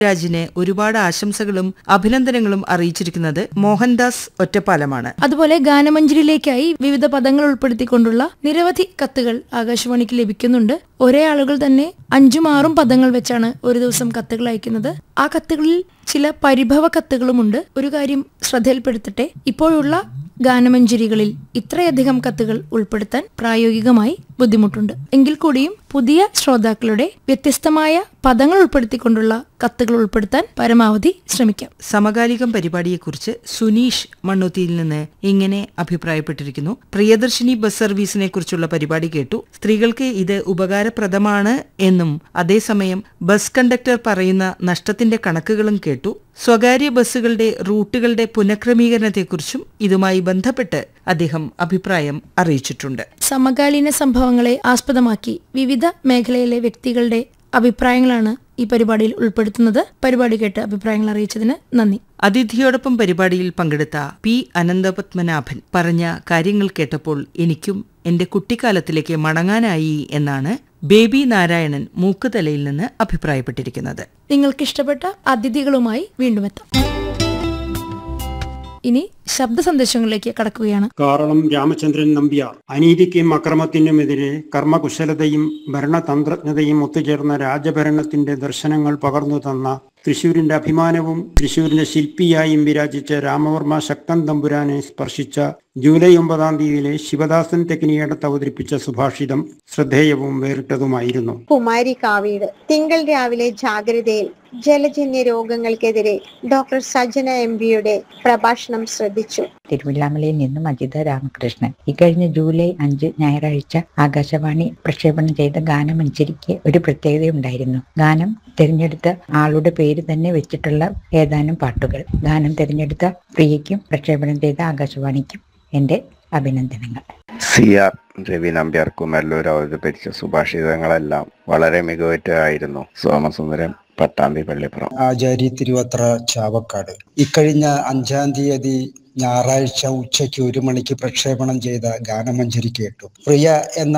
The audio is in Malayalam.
രാജിന് ഒരുപാട് ആശംസകളും അഭിനന്ദനങ്ങളും അറിയിച്ചിരിക്കുന്നത് മോഹൻദാസ് ഒറ്റപ്പാലമാണ് അതുപോലെ ഗാനമഞ്ജരിയിലേക്കായി വിവിധ പദങ്ങൾ ഉൾപ്പെടുത്തിക്കൊണ്ടുള്ള നിരവധി കത്തുകൾ ആകാശവാണിക്ക് ലഭിക്കുന്നുണ്ട് ഒരേ ആളുകൾ തന്നെ അഞ്ചും ആറും പദങ്ങൾ വെച്ചാണ് ഒരു ദിവസം കത്തുകൾ അയക്കുന്നത് ആ കത്തുകളിൽ ചില പരിഭവ കത്തുകളുമുണ്ട് ഒരു കാര്യം ശ്രദ്ധയിൽപ്പെടുത്തട്ടെ ഇപ്പോഴുള്ള ഗാനമഞ്ജരികളിൽ ഇത്രയധികം കത്തുകൾ ഉൾപ്പെടുത്താൻ പ്രായോഗികമായി ബുദ്ധിമുട്ടുണ്ട് എങ്കിൽ കൂടിയും പുതിയ ശ്രോതാക്കളുടെ വ്യത്യസ്തമായ പദങ്ങൾ ഉൾപ്പെടുത്തിക്കൊണ്ടുള്ള കത്തുകൾ ഉൾപ്പെടുത്താൻ പരമാവധി ശ്രമിക്കാം സമകാലികം പരിപാടിയെക്കുറിച്ച് സുനീഷ് മണ്ണുത്തിയിൽ നിന്ന് ഇങ്ങനെ അഭിപ്രായപ്പെട്ടിരിക്കുന്നു പ്രിയദർശിനി ബസ് സർവീസിനെ കുറിച്ചുള്ള പരിപാടി കേട്ടു സ്ത്രീകൾക്ക് ഇത് ഉപകാരപ്രദമാണ് എന്നും അതേസമയം ബസ് കണ്ടക്ടർ പറയുന്ന നഷ്ടത്തിന്റെ കണക്കുകളും കേട്ടു സ്വകാര്യ ബസ്സുകളുടെ റൂട്ടുകളുടെ പുനഃക്രമീകരണത്തെക്കുറിച്ചും ഇതുമായി ബന്ധപ്പെട്ട് അദ്ദേഹം അഭിപ്രായം അറിയിച്ചിട്ടുണ്ട് സമകാലീന സംഭവങ്ങളെ ആസ്പദമാക്കി വിവിധ മേഖലയിലെ വ്യക്തികളുടെ അഭിപ്രായങ്ങളാണ് ഈ പരിപാടിയിൽ ഉൾപ്പെടുത്തുന്നത് പരിപാടി കേട്ട് അഭിപ്രായങ്ങൾ അറിയിച്ചതിന് നന്ദി അതിഥിയോടൊപ്പം പരിപാടിയിൽ പങ്കെടുത്ത പി അനന്തപത്മനാഭൻ പറഞ്ഞ കാര്യങ്ങൾ കേട്ടപ്പോൾ എനിക്കും എന്റെ കുട്ടിക്കാലത്തിലേക്ക് മടങ്ങാനായി എന്നാണ് ബേബി നാരായണൻ മൂക്കുതലയിൽ നിന്ന് അഭിപ്രായപ്പെട്ടിരിക്കുന്നത് നിങ്ങൾക്ക് ഇഷ്ടപ്പെട്ട അതിഥികളുമായി വീണ്ടും എത്താം ഇനി ശബ്ദ സന്ദേശങ്ങളിലേക്ക് കടക്കുകയാണ് കാരണം രാമചന്ദ്രൻ നമ്പ്യാർ അനീതിക്കും അക്രമത്തിനുമെതിരെ കർമ്മകുശലതയും ഭരണതന്ത്രജ്ഞതയും ഒത്തുചേർന്ന രാജഭരണത്തിന്റെ ദർശനങ്ങൾ പകർന്നു തന്ന തൃശൂരിന്റെ അഭിമാനവും തൃശൂരിന്റെ ശില്പിയായും വിരാജിച്ച രാമവർമ്മ ശക്തൻ തമ്പുരാനെ സ്പർശിച്ച ജൂലൈ ഒമ്പതാം തീയതിയിലെ ശിവദാസൻ തെക്കിനിയടത്ത് അവതരിപ്പിച്ച സുഭാഷിതം ശ്രദ്ധേയവും വേറിട്ടതുമായിരുന്നു കുമാരി കാവീട് തിങ്കൾ രാവിലെ ജാഗ്രതയിൽ ജലജന്യ രോഗങ്ങൾക്കെതിരെ ഡോക്ടർ സജന എം പിയുടെ പ്രഭാഷണം ശ്രദ്ധിച്ചു തിരുവില്ലാമലയിൽ നിന്നും അജിത രാമകൃഷ്ണൻ ഇക്കഴിഞ്ഞ ജൂലൈ അഞ്ച് ഞായറാഴ്ച ആകാശവാണി പ്രക്ഷേപണം ചെയ്ത ഗാനമനുസരിക്ക് ഒരു പ്രത്യേകതയുണ്ടായിരുന്നു ഗാനം തിരഞ്ഞെടുത്ത ആളുടെ പേര് തന്നെ വെച്ചിട്ടുള്ള ഏതാനും പാട്ടുകൾ ഗാനം തിരഞ്ഞെടുത്ത പ്രിയയ്ക്കും പ്രക്ഷേപണം ചെയ്ത ആകാശവാണിക്കും എൻ്റെ അഭിനന്ദനങ്ങൾ സി ആർ രവി നമ്പ്യാർ കുമരലൂർ അവതരിപ്പിച്ച സുഭാഷിതങ്ങളെല്ലാം വളരെ മികവുറ്റതായിരുന്നു സോമസുന്ദരം പട്ടാമ്പി പള്ളിപ്പുറം ആചാരി തിരുവത്ര ചാവക്കാട് ഇക്കഴിഞ്ഞ അഞ്ചാം തീയതി ഞായറാഴ്ച ഉച്ചയ്ക്ക് ഒരു മണിക്ക് പ്രക്ഷേപണം ചെയ്ത ഗാനമഞ്ജരി കേട്ടു പ്രിയ എന്ന